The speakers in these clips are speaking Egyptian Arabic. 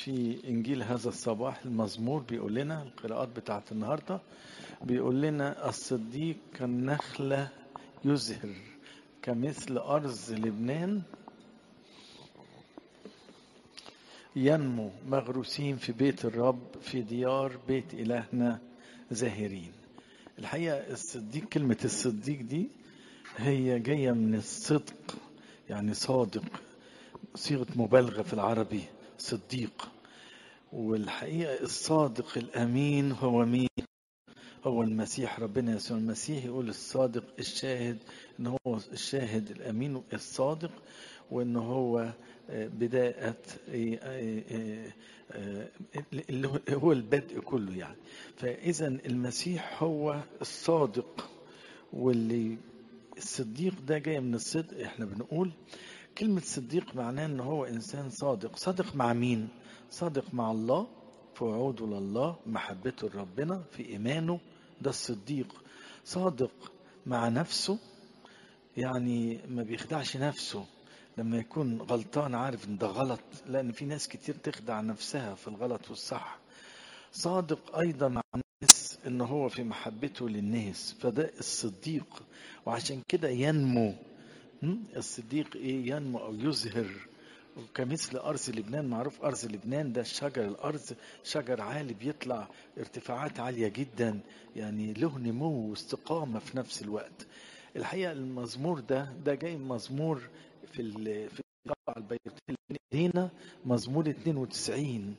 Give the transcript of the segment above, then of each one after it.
في إنجيل هذا الصباح المزمور بيقول لنا القراءات بتاعت النهاردة بيقول لنا الصديق كالنخلة يزهر كمثل أرز لبنان ينمو مغروسين في بيت الرب في ديار بيت إلهنا زاهرين الحقيقة الصديق كلمة الصديق دي هي جاية من الصدق يعني صادق صيغة مبالغة في العربي صديق والحقيقة الصادق الأمين هو مين هو المسيح ربنا يسوع المسيح يقول الصادق الشاهد ان هو الشاهد الامين الصادق وان هو بداية اللي هو البدء كله يعني فإذا المسيح هو الصادق واللي الصديق ده جاي من الصدق احنا بنقول كلمة صديق معناه ان هو انسان صادق صادق مع مين صادق مع الله في وعوده لله محبته لربنا في ايمانه ده الصديق صادق مع نفسه يعني ما بيخدعش نفسه لما يكون غلطان عارف ان ده غلط لان في ناس كتير تخدع نفسها في الغلط والصح صادق ايضا مع الناس ان هو في محبته للناس فده الصديق وعشان كده ينمو الصديق ايه ينمو او يزهر كمثل أرز لبنان معروف أرز لبنان ده الشجر الأرز شجر عالي بيطلع ارتفاعات عالية جدا يعني له نمو واستقامة في نفس الوقت الحقيقة المزمور ده ده جاي مزمور في ال في القطع البيتين ايدينا مزمور 92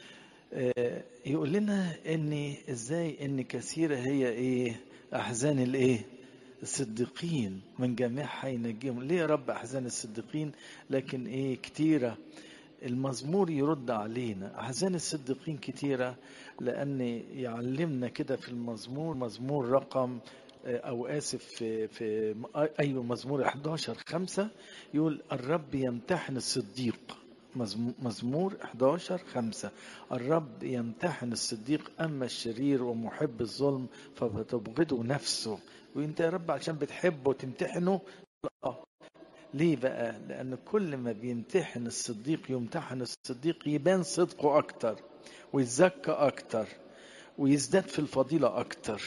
آه يقول لنا ان ازاي ان كثيرة هي ايه احزان الايه الصديقين من جميعها ينجيهم ليه يا رب احزان الصديقين لكن ايه كتيره المزمور يرد علينا احزان الصديقين كتيره لان يعلمنا كده في المزمور مزمور رقم او اسف في في ايوه مزمور 11 5 يقول الرب يمتحن الصديق مزمور 11 5 الرب يمتحن الصديق أما الشرير ومحب الظلم فبتبغضه نفسه وانت يا رب عشان بتحبه وتمتحنه لا ليه بقى لأن كل ما بيمتحن الصديق يمتحن الصديق يبان صدقه أكتر ويتزكى أكتر ويزداد في الفضيلة أكتر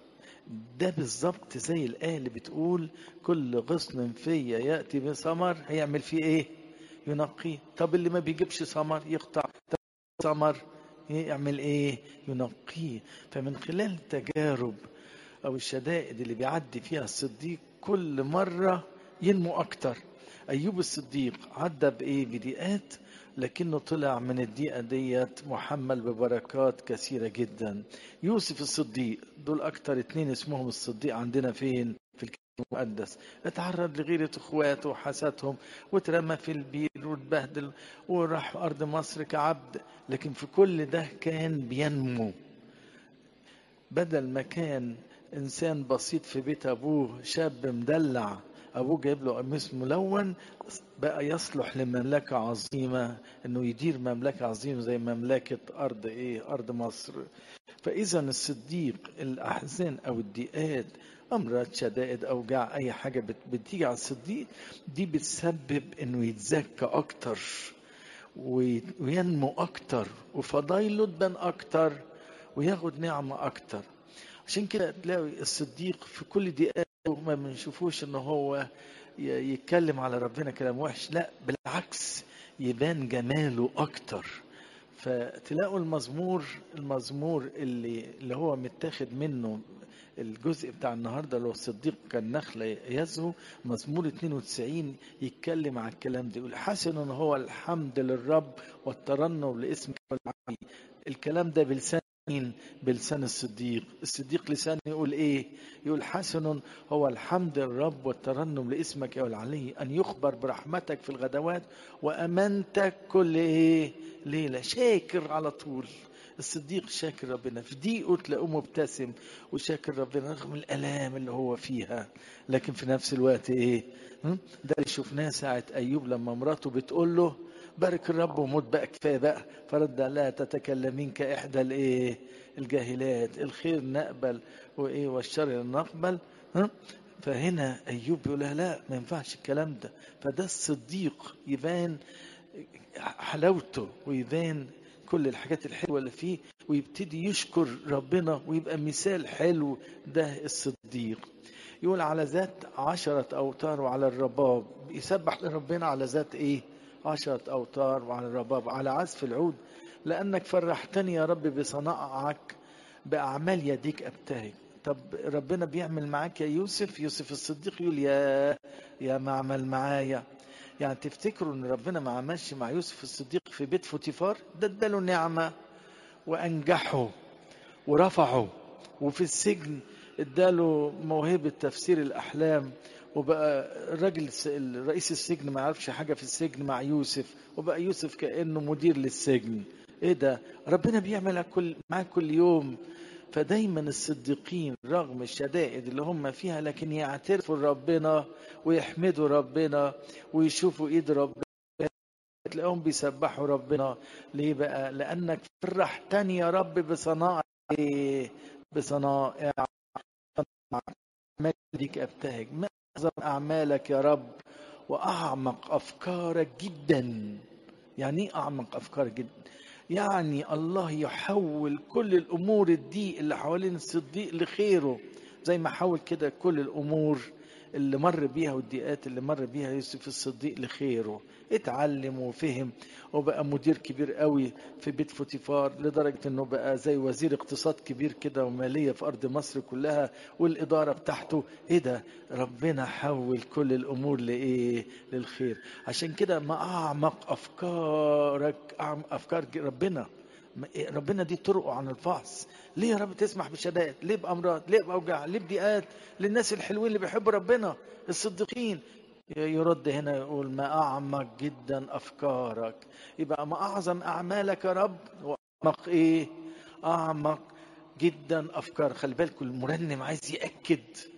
ده بالظبط زي الآية اللي بتقول كل غصن فيا يأتي بثمر هيعمل فيه إيه؟ ينقيه طب اللي ما بيجيبش ثمر يقطع ثمر يعمل ايه ينقيه فمن خلال التجارب او الشدائد اللي بيعدي فيها الصديق كل مرة ينمو اكتر ايوب الصديق عدى بايه بضيقات لكنه طلع من الضيقة ديت محمل ببركات كثيرة جدا يوسف الصديق دول اكتر اتنين اسمهم الصديق عندنا فين في الكتاب المقدس اتعرض لغيرة اخواته وحساتهم واترمى في البير واتبهدل وراح ارض مصر كعبد لكن في كل ده كان بينمو بدل ما كان انسان بسيط في بيت ابوه شاب مدلع ابوه جايب له قميص ملون بقى يصلح لمملكه عظيمه انه يدير مملكه عظيمه زي مملكه ارض ايه ارض مصر فاذا الصديق الاحزان او الضيقات امراض شدائد اوجاع اي حاجه بتيجي على الصديق دي بتسبب انه يتزكى اكتر وينمو اكتر وفضايله تبان اكتر وياخد نعمه اكتر عشان كده تلاقي الصديق في كل دقيقه ما بنشوفوش ان هو يتكلم على ربنا كلام وحش لا بالعكس يبان جماله اكتر فتلاقوا المزمور المزمور اللي اللي هو متاخد منه الجزء بتاع النهارده اللي هو الصديق كان نخلة يزهو مزمور 92 يتكلم عن الكلام ده يقول حسن هو الحمد للرب والترنم لاسمك العلي الكلام ده بلسان مين بلسان الصديق الصديق لسان يقول ايه يقول حسن هو الحمد للرب والترنم لاسمك يا العلي ان يخبر برحمتك في الغدوات وامانتك كل ايه ليله شاكر على طول الصديق شاكر ربنا في ضيقه تلاقوه مبتسم وشاكر ربنا رغم الالام اللي هو فيها لكن في نفس الوقت ايه ده اللي شفناه ساعه ايوب لما مراته بتقول له بارك الرب وموت بقى كفايه بقى فرد لا تتكلمين كاحدى الايه الجاهلات الخير نقبل وايه والشر نقبل ها فهنا ايوب بيقول لها لا ما ينفعش الكلام ده فده الصديق يبان حلاوته ويبان كل الحاجات الحلوة اللي فيه ويبتدي يشكر ربنا ويبقى مثال حلو ده الصديق يقول على ذات عشرة أوتار وعلى الرباب يسبح لربنا على ذات إيه عشرة أوتار وعلى الرباب على عزف العود لأنك فرحتني يا رب بصنائعك بأعمال يديك أبتهج طب ربنا بيعمل معاك يا يوسف يوسف الصديق يقول يا يا ما عمل معايا يعني تفتكروا ان ربنا ما عملش مع يوسف الصديق في بيت فوتيفار ده اداله نعمه وانجحه ورفعه وفي السجن اداله موهبه تفسير الاحلام وبقى الراجل رئيس السجن ما يعرفش حاجه في السجن مع يوسف وبقى يوسف كانه مدير للسجن ايه ده ربنا بيعمل كل معاك كل يوم فدايما الصديقين رغم الشدائد اللي هم فيها لكن يعترفوا ربنا ويحمدوا ربنا ويشوفوا ايد ربنا تلاقيهم بيسبحوا ربنا ليه بقى لانك فرحتني يا رب بصنائع ايه بصنائع اعمالك ابتهج ما اعظم اعمالك يا رب واعمق افكارك جدا يعني ايه اعمق افكارك جدا يعني الله يحول كل الامور الضيق اللي حوالين الصديق لخيره زي ما حول كده كل الامور اللي مر بيها والضيقات اللي مر بيها يوسف الصديق لخيره اتعلم وفهم وبقى مدير كبير قوي في بيت فوتيفار لدرجة انه بقى زي وزير اقتصاد كبير كده ومالية في ارض مصر كلها والادارة بتاعته ايه ده ربنا حول كل الامور لايه للخير عشان كده ما اعمق افكارك افكار ربنا ربنا دي طرقه عن الفحص ليه يا رب تسمح بشدائد ليه بامراض ليه باوجاع ليه بضيقات للناس الحلوين اللي بيحبوا ربنا الصديقين يرد هنا يقول ما اعمق جدا افكارك يبقى ما اعظم اعمالك يا رب واعمق ايه اعمق جدا افكار خلي بالكم المرنم عايز ياكد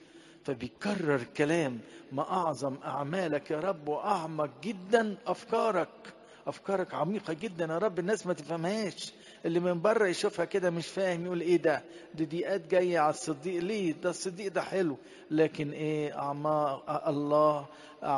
فبيكرر الكلام ما اعظم اعمالك يا رب واعمق جدا افكارك افكارك عميقه جدا يا رب الناس ما تفهمهاش اللي من بره يشوفها كده مش فاهم يقول ايه ده دي ضيقات جايه على الصديق ليه ده الصديق ده حلو لكن ايه اعماق الله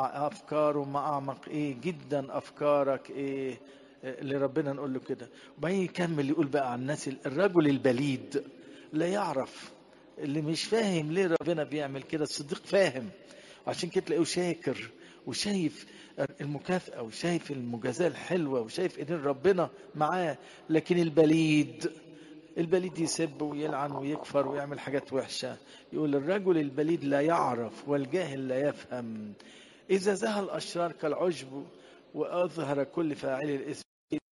افكاره ما اعمق ايه جدا افكارك ايه اللي ربنا نقول له كده وبعدين يكمل يقول بقى عن الناس الرجل البليد لا يعرف اللي مش فاهم ليه ربنا بيعمل كده الصديق فاهم عشان كده تلاقيه شاكر وشايف المكافأة وشايف المجازاة الحلوة وشايف إيدين ربنا معاه لكن البليد البليد يسب ويلعن ويكفر ويعمل حاجات وحشة يقول الرجل البليد لا يعرف والجاهل لا يفهم إذا زهى الأشرار كالعشب وأظهر كل فاعل الاسم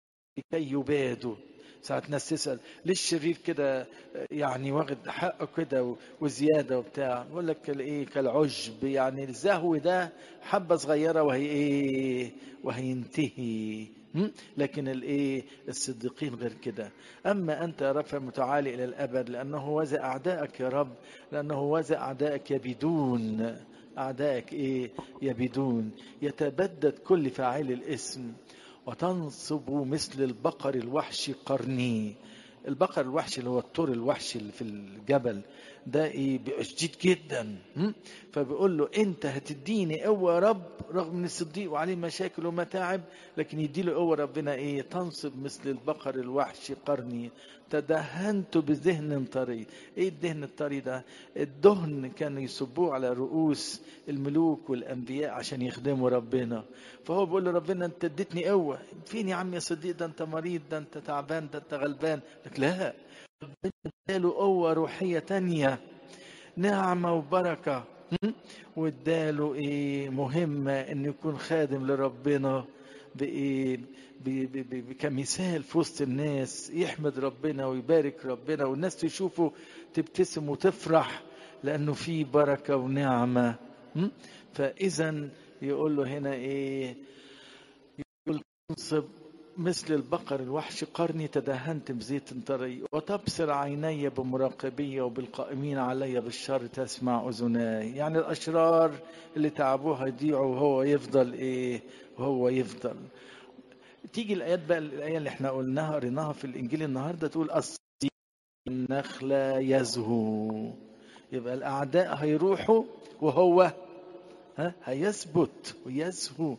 لكي يبادوا ساعات ناس تسأل ليه الشرير كده يعني واخد حقه كده وزيادة وبتاع يقول لك ايه كالعشب يعني الزهو ده حبة صغيرة وهي ايه وهينتهي لكن الايه الصديقين غير كده اما انت يا رب متعالي الى الابد لانه وزع اعدائك يا رب لانه وزع اعدائك يبيدون اعدائك ايه يبيدون يتبدد كل فاعل الاسم وتنصب مثل البقر الوحشي قرني البقر الوحشي اللي هو الطور الوحشي اللي في الجبل ده ايه بيبقى شديد جدا فبيقول له انت هتديني قوه يا رب رغم ان الصديق وعليه مشاكل ومتاعب لكن يديله قوه ربنا ايه تنصب مثل البقر الوحشي قرني تدهنت بذهن طري ايه الدهن الطري ده الدهن كانوا يصبوه على رؤوس الملوك والانبياء عشان يخدموا ربنا فهو بيقول له ربنا انت اديتني قوه فين يا عم يا صديق ده انت مريض ده انت تعبان ده انت غلبان لك لا ربنا اداله قوه روحيه تانية نعمه وبركه واداله ايه مهمه انه يكون خادم لربنا بايه كمثال في وسط الناس يحمد ربنا ويبارك ربنا والناس تشوفه تبتسم وتفرح لانه في بركه ونعمه فاذا يقول له هنا ايه يقول تنصب مثل البقر الوحش قرني تدهنت بزيت طري وتبصر عيني بمراقبية وبالقائمين علي بالشر تسمع أذناي يعني الأشرار اللي تعبوها يضيعوا وهو يفضل إيه وهو يفضل تيجي الآيات بقى الآية اللي احنا قلناها قريناها في الإنجيل النهاردة تقول الصديق النخلة يزهو يبقى الأعداء هيروحوا وهو ها هيثبت ويزهو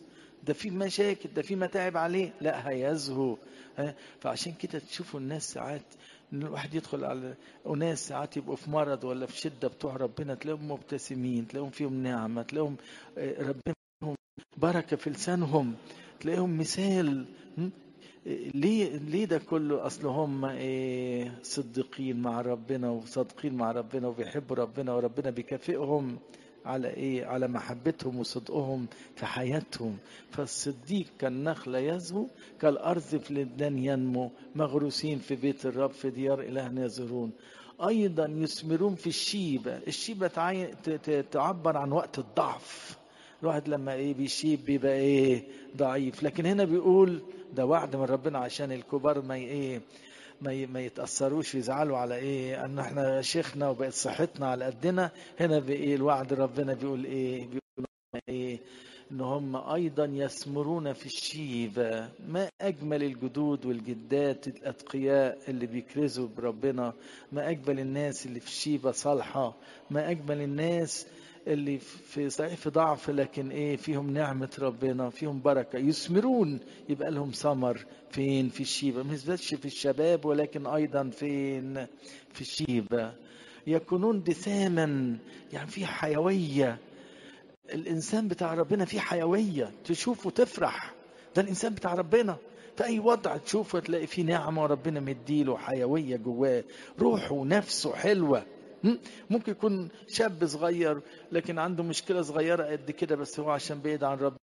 ده في مشاكل ده في متاعب عليه لا هيزهو ها؟ فعشان كده تشوفوا الناس ساعات ان الواحد يدخل على اناس ساعات يبقوا في مرض ولا في شده بتوع ربنا تلاقيهم مبتسمين تلاقيهم فيهم نعمه تلاقيهم آه، ربنا لهم بركه في لسانهم تلاقيهم مثال م? ليه ليه ده كله اصل هم ايه صديقين مع ربنا وصادقين مع ربنا وبيحبوا ربنا وربنا بيكافئهم على ايه على محبتهم وصدقهم في حياتهم فالصديق كالنخلة يزهو كالأرض في لبنان ينمو مغروسين في بيت الرب في ديار إلهنا يزورون أيضا يثمرون في الشيبة الشيبة تعي... ت- ت- تعبر عن وقت الضعف الواحد لما ايه بيشيب بيبقى ايه ضعيف لكن هنا بيقول ده وعد من ربنا عشان الكبار ما ي- ايه ما ي- ما يتاثروش ويزعلوا على ايه ان احنا شيخنا وبقت صحتنا على قدنا هنا بايه الوعد ربنا بيقول ايه بيقول ايه ان هم ايضا يثمرون في الشيبه ما اجمل الجدود والجدات الاتقياء اللي بيكرزوا بربنا ما اجمل الناس اللي في الشيبه صالحه ما اجمل الناس اللي في صحيح في ضعف لكن ايه فيهم نعمة ربنا فيهم بركة يثمرون يبقى لهم ثمر فين في الشيبة مش بس في الشباب ولكن ايضا فين في الشيبة يكونون دساما يعني في حيوية الانسان بتاع ربنا فيه حيوية تشوفه تفرح ده الانسان بتاع ربنا في اي وضع تشوفه تلاقي فيه نعمة وربنا مديله حيوية جواه روحه ونفسه حلوة م? ممكن يكون شاب صغير لكن عنده مشكلة صغيرة قد كده بس هو عشان بعيد عن ربنا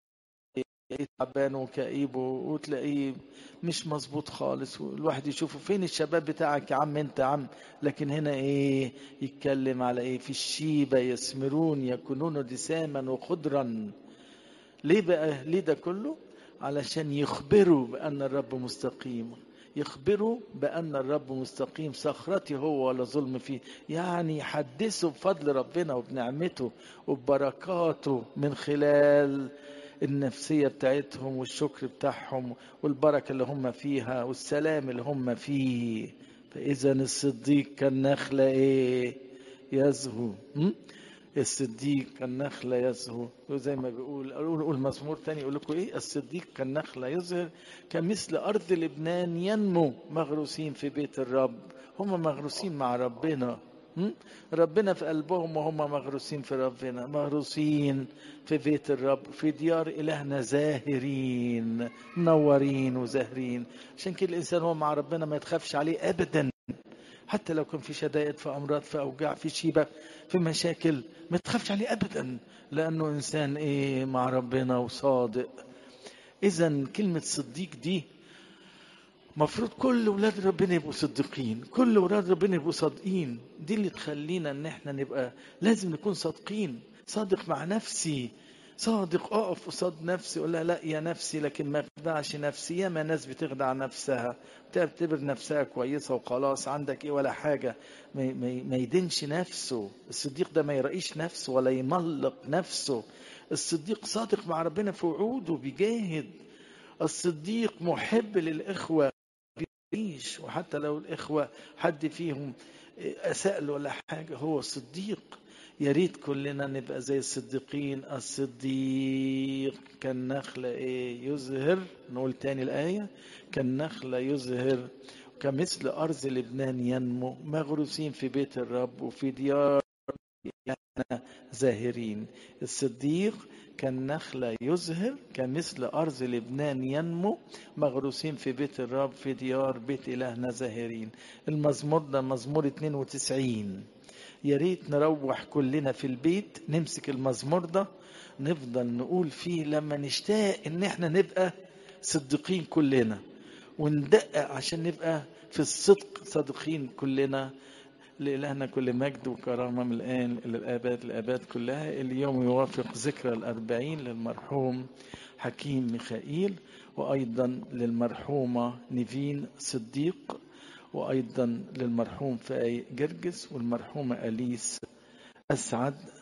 تلاقيه تعبان وكئيب وتلاقيه مش مظبوط خالص والواحد يشوفه فين الشباب بتاعك يا عم انت يا عم لكن هنا ايه يتكلم على ايه في الشيبة يثمرون يكونون دساما وخضرا ليه بقى ليه ده كله علشان يخبروا بأن الرب مستقيم يخبروا بأن الرب مستقيم صخرتي هو ولا ظلم فيه يعني يحدثوا بفضل ربنا وبنعمته وببركاته من خلال النفسية بتاعتهم والشكر بتاعهم والبركة اللي هم فيها والسلام اللي هم فيه فإذا الصديق كالنخلة إيه يزهو م? الصديق كالنخلة يزهو وزي ما بيقول أقول أقول مزمور تاني يقول لكم إيه الصديق كالنخلة يظهر كمثل أرض لبنان ينمو مغروسين في بيت الرب هم مغروسين مع ربنا م? ربنا في قلبهم وهم مغروسين في ربنا مغروسين في بيت الرب في ديار إلهنا زاهرين منورين وزاهرين عشان كده الإنسان هو مع ربنا ما يتخافش عليه أبدا حتى لو كان في شدائد في أمراض في أوجاع في شيبة في مشاكل ما تخافش عليه أبدا لأنه إنسان إيه مع ربنا وصادق إذا كلمة صديق دي مفروض كل ولاد ربنا يبقوا صديقين كل ولاد ربنا يبقوا صادقين دي اللي تخلينا ان احنا نبقى لازم نكون صادقين صادق مع نفسي صادق اقف قصاد نفسي اقول لها لا يا نفسي لكن ما تخدعش نفسي ياما ناس بتخدع نفسها تعتبر نفسها كويسه وخلاص عندك ايه ولا حاجه ما, ما, ما يدينش نفسه الصديق ده ما يرقيش نفسه ولا يملق نفسه الصديق صادق مع ربنا في وعوده بيجاهد الصديق محب للاخوه بيعيش وحتى لو الإخوة حد فيهم أساء له ولا حاجة هو صديق يا ريت كلنا نبقى زي الصديقين الصديق كالنخلة إيه يزهر نقول تاني الآية كالنخلة يزهر كمثل أرض لبنان ينمو مغروسين في بيت الرب وفي ديار يعني زاهرين الصديق كالنخلة يزهر كمثل أرض لبنان ينمو مغروسين في بيت الرب في ديار بيت إلهنا زاهرين المزمور ده مزمور 92 يا ريت نروح كلنا في البيت نمسك المزمور ده نفضل نقول فيه لما نشتاق ان احنا نبقى صديقين كلنا وندقق عشان نبقى في الصدق صادقين كلنا لإلهنا كل مجد وكرامة من الآن إلى الآباد الآباد كلها اليوم يوافق ذكرى الأربعين للمرحوم حكيم ميخائيل وأيضا للمرحومة نيفين صديق وأيضا للمرحوم فاي جرجس والمرحومة أليس أسعد